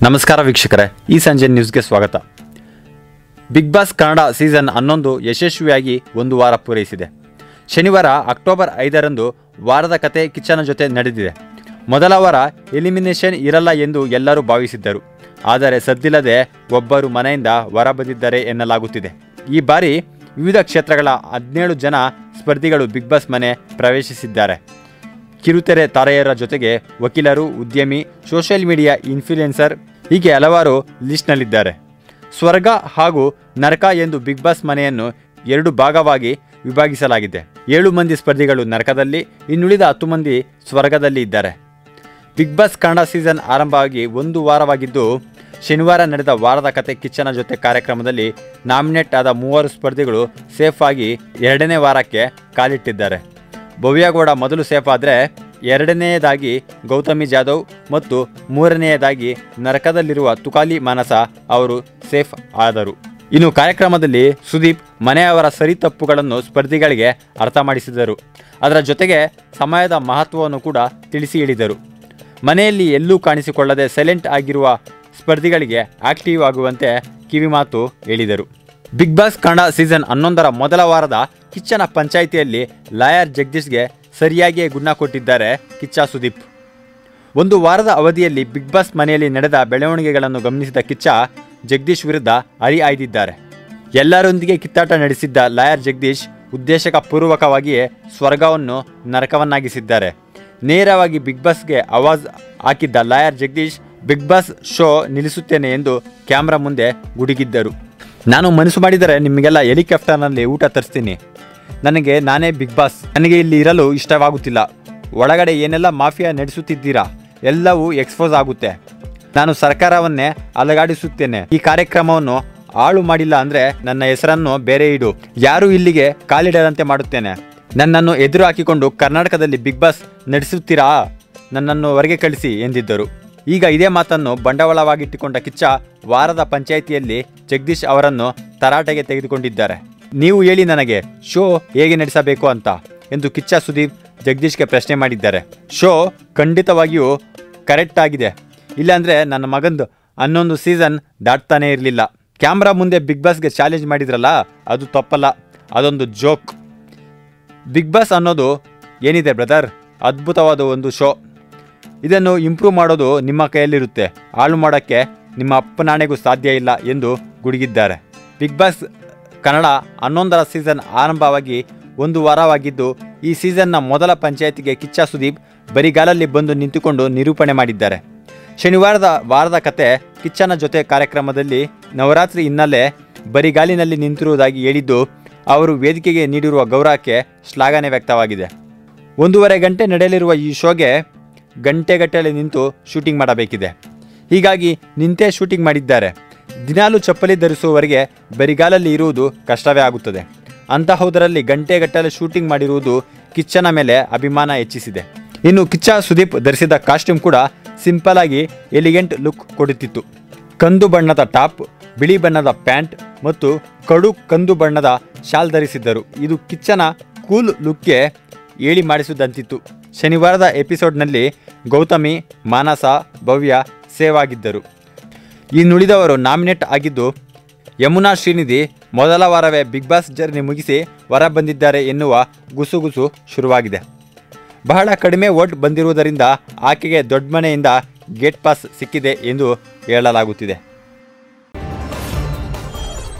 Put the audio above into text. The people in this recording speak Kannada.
ನಮಸ್ಕಾರ ವೀಕ್ಷಕರೇ ಈ ಸಂಜೆ ನ್ಯೂಸ್ಗೆ ಸ್ವಾಗತ ಬಿಗ್ ಬಾಸ್ ಕನ್ನಡ ಸೀಸನ್ ಹನ್ನೊಂದು ಯಶಸ್ವಿಯಾಗಿ ಒಂದು ವಾರ ಪೂರೈಸಿದೆ ಶನಿವಾರ ಅಕ್ಟೋಬರ್ ಐದರಂದು ವಾರದ ಕತೆ ಕಿಚ್ಚನ ಜೊತೆ ನಡೆದಿದೆ ಮೊದಲ ವಾರ ಎಲಿಮಿನೇಷನ್ ಇರಲ್ಲ ಎಂದು ಎಲ್ಲರೂ ಭಾವಿಸಿದ್ದರು ಆದರೆ ಸದ್ದಿಲ್ಲದೆ ಒಬ್ಬರು ಮನೆಯಿಂದ ಹೊರ ಬಂದಿದ್ದಾರೆ ಎನ್ನಲಾಗುತ್ತಿದೆ ಈ ಬಾರಿ ವಿವಿಧ ಕ್ಷೇತ್ರಗಳ ಹದಿನೇಳು ಜನ ಸ್ಪರ್ಧಿಗಳು ಬಿಗ್ ಬಾಸ್ ಮನೆ ಪ್ರವೇಶಿಸಿದ್ದಾರೆ ಕಿರುತೆರೆ ತಾರೆಯರ ಜೊತೆಗೆ ವಕೀಲರು ಉದ್ಯಮಿ ಸೋಷಿಯಲ್ ಮೀಡಿಯಾ ಇನ್ಫ್ಲುಯೆನ್ಸರ್ ಹೀಗೆ ಹಲವಾರು ಲಿಸ್ಟ್ನಲ್ಲಿದ್ದಾರೆ ಸ್ವರ್ಗ ಹಾಗೂ ನರಕ ಎಂದು ಬಿಗ್ ಬಾಸ್ ಮನೆಯನ್ನು ಎರಡು ಭಾಗವಾಗಿ ವಿಭಾಗಿಸಲಾಗಿದೆ ಏಳು ಮಂದಿ ಸ್ಪರ್ಧಿಗಳು ನರಕದಲ್ಲಿ ಇನ್ನುಳಿದ ಹತ್ತು ಮಂದಿ ಸ್ವರ್ಗದಲ್ಲಿ ಇದ್ದಾರೆ ಬಿಗ್ ಬಾಸ್ ಕನ್ನಡ ಸೀಸನ್ ಆರಂಭವಾಗಿ ಒಂದು ವಾರವಾಗಿದ್ದು ಶನಿವಾರ ನಡೆದ ವಾರದ ಕತೆ ಕಿಚ್ಚನ ಜೊತೆ ಕಾರ್ಯಕ್ರಮದಲ್ಲಿ ನಾಮಿನೇಟ್ ಆದ ಮೂವರು ಸ್ಪರ್ಧಿಗಳು ಸೇಫ್ ಆಗಿ ಎರಡನೇ ವಾರಕ್ಕೆ ಕಾಲಿಟ್ಟಿದ್ದಾರೆ ಭವ್ಯಗೌಡ ಮೊದಲು ಸೇಫ್ ಆದರೆ ಎರಡನೆಯದಾಗಿ ಗೌತಮಿ ಜಾಧವ್ ಮತ್ತು ಮೂರನೆಯದಾಗಿ ನರಕದಲ್ಲಿರುವ ತುಕಾಲಿ ಮಾನಸ ಅವರು ಸೇಫ್ ಆದರು ಇನ್ನು ಕಾರ್ಯಕ್ರಮದಲ್ಲಿ ಸುದೀಪ್ ಮನೆಯವರ ಸರಿ ತಪ್ಪುಗಳನ್ನು ಸ್ಪರ್ಧಿಗಳಿಗೆ ಅರ್ಥ ಮಾಡಿಸಿದರು ಅದರ ಜೊತೆಗೆ ಸಮಯದ ಮಹತ್ವವನ್ನು ಕೂಡ ತಿಳಿಸಿ ಹೇಳಿದರು ಮನೆಯಲ್ಲಿ ಎಲ್ಲೂ ಕಾಣಿಸಿಕೊಳ್ಳದೆ ಸೈಲೆಂಟ್ ಆಗಿರುವ ಸ್ಪರ್ಧಿಗಳಿಗೆ ಆಕ್ಟಿವ್ ಆಗುವಂತೆ ಕಿವಿಮಾತು ಹೇಳಿದರು ಬಿಗ್ ಬಾಸ್ ಕನ್ನಡ ಸೀಸನ್ ಹನ್ನೊಂದರ ಮೊದಲ ವಾರದ ಕಿಚ್ಚನ ಪಂಚಾಯಿತಿಯಲ್ಲಿ ಲಾಯರ್ ಜಗದೀಶ್ಗೆ ಸರಿಯಾಗಿಯೇ ಗುಣ ಕೊಟ್ಟಿದ್ದಾರೆ ಕಿಚ್ಚ ಸುದೀಪ್ ಒಂದು ವಾರದ ಅವಧಿಯಲ್ಲಿ ಬಿಗ್ ಬಾಸ್ ಮನೆಯಲ್ಲಿ ನಡೆದ ಬೆಳವಣಿಗೆಗಳನ್ನು ಗಮನಿಸಿದ ಕಿಚ್ಚ ಜಗದೀಶ್ ವಿರುದ್ಧ ಹರಿ ಆಯ್ದಿದ್ದಾರೆ ಎಲ್ಲರೊಂದಿಗೆ ಕಿತ್ತಾಟ ನಡೆಸಿದ್ದ ಲಾಯರ್ ಜಗದೀಶ್ ಉದ್ದೇಶಕ ಪೂರ್ವಕವಾಗಿಯೇ ಸ್ವರ್ಗವನ್ನು ನರಕವನ್ನಾಗಿಸಿದ್ದಾರೆ ನೇರವಾಗಿ ಬಿಗ್ ಬಾಸ್ಗೆ ಆವಾಜ್ ಹಾಕಿದ್ದ lawyer Jagadish big boss show ನಿಲ್ಲಿಸುತ್ತೇನೆ ಎಂದು ಕ್ಯಾಮ್ರಾ ಮುಂದೆ ಗುಡುಗಿದ್ದರು ನಾನು ಮನಸ್ಸು ಮಾಡಿದರೆ ನಿಮಗೆಲ್ಲ ಹೆಲಿಕಾಪ್ಟರ್ನಲ್ಲಿ ಊಟ ತರಿಸ್ತೀನಿ ನನಗೆ ನಾನೇ ಬಿಗ್ ಬಾಸ್ ನನಗೆ ಇಲ್ಲಿ ಇರಲು ಇಷ್ಟವಾಗುತ್ತಿಲ್ಲ ಒಳಗಡೆ ಏನೆಲ್ಲ ಮಾಫಿಯಾ ನಡೆಸುತ್ತಿದ್ದೀರಾ ಎಲ್ಲವೂ ಎಕ್ಸ್ಪೋಸ್ ಆಗುತ್ತೆ ನಾನು ಸರ್ಕಾರವನ್ನೇ ಅಲಗಾಡಿಸುತ್ತೇನೆ ಈ ಕಾರ್ಯಕ್ರಮವನ್ನು ಹಾಳು ಮಾಡಿಲ್ಲ ಅಂದರೆ ನನ್ನ ಹೆಸರನ್ನು ಬೇರೆ ಇಡು ಯಾರು ಇಲ್ಲಿಗೆ ಕಾಲಿಡದಂತೆ ಮಾಡುತ್ತೇನೆ ನನ್ನನ್ನು ಎದುರು ಹಾಕಿಕೊಂಡು ಕರ್ನಾಟಕದಲ್ಲಿ ಬಿಗ್ ಬಾಸ್ ನಡೆಸುತ್ತೀರಾ ನನ್ನನ್ನು ಹೊರಗೆ ಕಳಿಸಿ ಎಂದಿದ್ದರು ಈಗ ಇದೇ ಮಾತನ್ನು ಬಂಡವಾಳವಾಗಿಟ್ಟುಕೊಂಡ ಕಿಚ್ಚ ವಾರದ ಪಂಚಾಯಿತಿಯಲ್ಲಿ ಜಗದೀಶ್ ಅವರನ್ನು ತರಾಟೆಗೆ ತೆಗೆದುಕೊಂಡಿದ್ದಾರೆ ನೀವು ಹೇಳಿ ನನಗೆ ಶೋ ಹೇಗೆ ನಡೆಸಬೇಕು ಅಂತ ಎಂದು ಕಿಚ್ಚ ಸುದೀಪ್ ಜಗದೀಶ್ಗೆ ಪ್ರಶ್ನೆ ಮಾಡಿದ್ದಾರೆ ಶೋ ಖಂಡಿತವಾಗಿಯೂ ಕರೆಕ್ಟ್ ಆಗಿದೆ ಇಲ್ಲಾಂದರೆ ನನ್ನ ಮಗಂದು ಹನ್ನೊಂದು ಸೀಸನ್ ದಾಟ್ತಾನೇ ಇರಲಿಲ್ಲ ಕ್ಯಾಮ್ರಾ ಮುಂದೆ ಬಿಗ್ ಬಾಸ್ಗೆ ಚಾಲೆಂಜ್ ಮಾಡಿದ್ರಲ್ಲ ಅದು ತಪ್ಪಲ್ಲ ಅದೊಂದು ಜೋಕ್ ಬಿಗ್ ಬಾಸ್ ಅನ್ನೋದು ಏನಿದೆ ಬ್ರದರ್ ಅದ್ಭುತವಾದ ಒಂದು ಶೋ ಇದನ್ನು ಇಂಪ್ರೂವ್ ಮಾಡೋದು ನಿಮ್ಮ ಕೈಯಲ್ಲಿರುತ್ತೆ ಹಾಳು ಮಾಡೋಕ್ಕೆ ನಿಮ್ಮ ಅಪ್ಪನಾಣೆಗೂ ಸಾಧ್ಯ ಇಲ್ಲ ಎಂದು ಗುಡುಗಿದ್ದಾರೆ ಬಿಗ್ ಬಾಸ್ ಕನ್ನಡ ಹನ್ನೊಂದರ ಸೀಸನ್ ಆರಂಭವಾಗಿ ಒಂದು ವಾರವಾಗಿದ್ದು ಈ ಸೀಸನ್ನ ಮೊದಲ ಪಂಚಾಯತಿಗೆ ಕಿಚ್ಚ ಸುದೀಪ್ ಬರಿಗಾಲಲ್ಲಿ ಬಂದು ನಿಂತುಕೊಂಡು ನಿರೂಪಣೆ ಮಾಡಿದ್ದಾರೆ ಶನಿವಾರದ ವಾರದ ಕತೆ ಕಿಚ್ಚನ ಜೊತೆ ಕಾರ್ಯಕ್ರಮದಲ್ಲಿ ನವರಾತ್ರಿ ಹಿನ್ನೆಲೆ ಬರಿಗಾಲಿನಲ್ಲಿ ನಿಂತಿರುವುದಾಗಿ ಹೇಳಿದ್ದು ಅವರು ವೇದಿಕೆಗೆ ನೀಡಿರುವ ಗೌರವಕ್ಕೆ ಶ್ಲಾಘನೆ ವ್ಯಕ್ತವಾಗಿದೆ ಒಂದೂವರೆ ಗಂಟೆ ನಡೆಯಲಿರುವ ಈ ಶೋಗೆ ಗಂಟೆಗಟ್ಟಲೆ ನಿಂತು ಶೂಟಿಂಗ್ ಮಾಡಬೇಕಿದೆ ಹೀಗಾಗಿ ನಿಂತೇ ಶೂಟಿಂಗ್ ಮಾಡಿದ್ದಾರೆ ದಿನಾಲು ಚಪ್ಪಲಿ ಧರಿಸುವವರೆಗೆ ಬರಿಗಾಲಲ್ಲಿ ಇರುವುದು ಕಷ್ಟವೇ ಆಗುತ್ತದೆ ಅಂತಹುದರಲ್ಲಿ ಗಂಟೆಗಟ್ಟಲೆ ಶೂಟಿಂಗ್ ಮಾಡಿರುವುದು ಕಿಚ್ಚನ ಮೇಲೆ ಅಭಿಮಾನ ಹೆಚ್ಚಿಸಿದೆ ಇನ್ನು ಕಿಚ್ಚ ಸುದೀಪ್ ಧರಿಸಿದ ಕಾಸ್ಟ್ಯೂಮ್ ಕೂಡ ಸಿಂಪಲ್ ಆಗಿ ಎಲಿಗೆಂಟ್ ಲುಕ್ ಕೊಡುತ್ತಿತ್ತು ಕಂದು ಬಣ್ಣದ ಟಾಪ್ ಬಿಳಿ ಬಣ್ಣದ ಪ್ಯಾಂಟ್ ಮತ್ತು ಕಡು ಕಂದು ಬಣ್ಣದ ಶಾಲ್ ಧರಿಸಿದ್ದರು ಇದು ಕಿಚ್ಚನ ಕೂಲ್ ಲುಕ್ಗೆ ಏಳಿ ಮಾಡಿಸಿದಂತಿತ್ತು ಶನಿವಾರದ ಎಪಿಸೋಡ್ನಲ್ಲಿ ಗೌತಮಿ ಮಾನಸ ಭವ್ಯ ಸೇವ್ ಆಗಿದ್ದರು ಇನ್ನುಳಿದವರು ನಾಮಿನೇಟ್ ಆಗಿದ್ದು ಯಮುನಾ ಶ್ರೀನಿಧಿ ಮೊದಲ ವಾರವೇ ಬಿಗ್ ಬಾಸ್ ಜರ್ನಿ ಮುಗಿಸಿ ಹೊರ ಬಂದಿದ್ದಾರೆ ಎನ್ನುವ ಗುಸುಗುಸು ಶುರುವಾಗಿದೆ ಬಹಳ ಕಡಿಮೆ ವೋಟ್ ಬಂದಿರುವುದರಿಂದ ಆಕೆಗೆ ದೊಡ್ಡ ಮನೆಯಿಂದ ಗೇಟ್ ಪಾಸ್ ಸಿಕ್ಕಿದೆ ಎಂದು ಹೇಳಲಾಗುತ್ತಿದೆ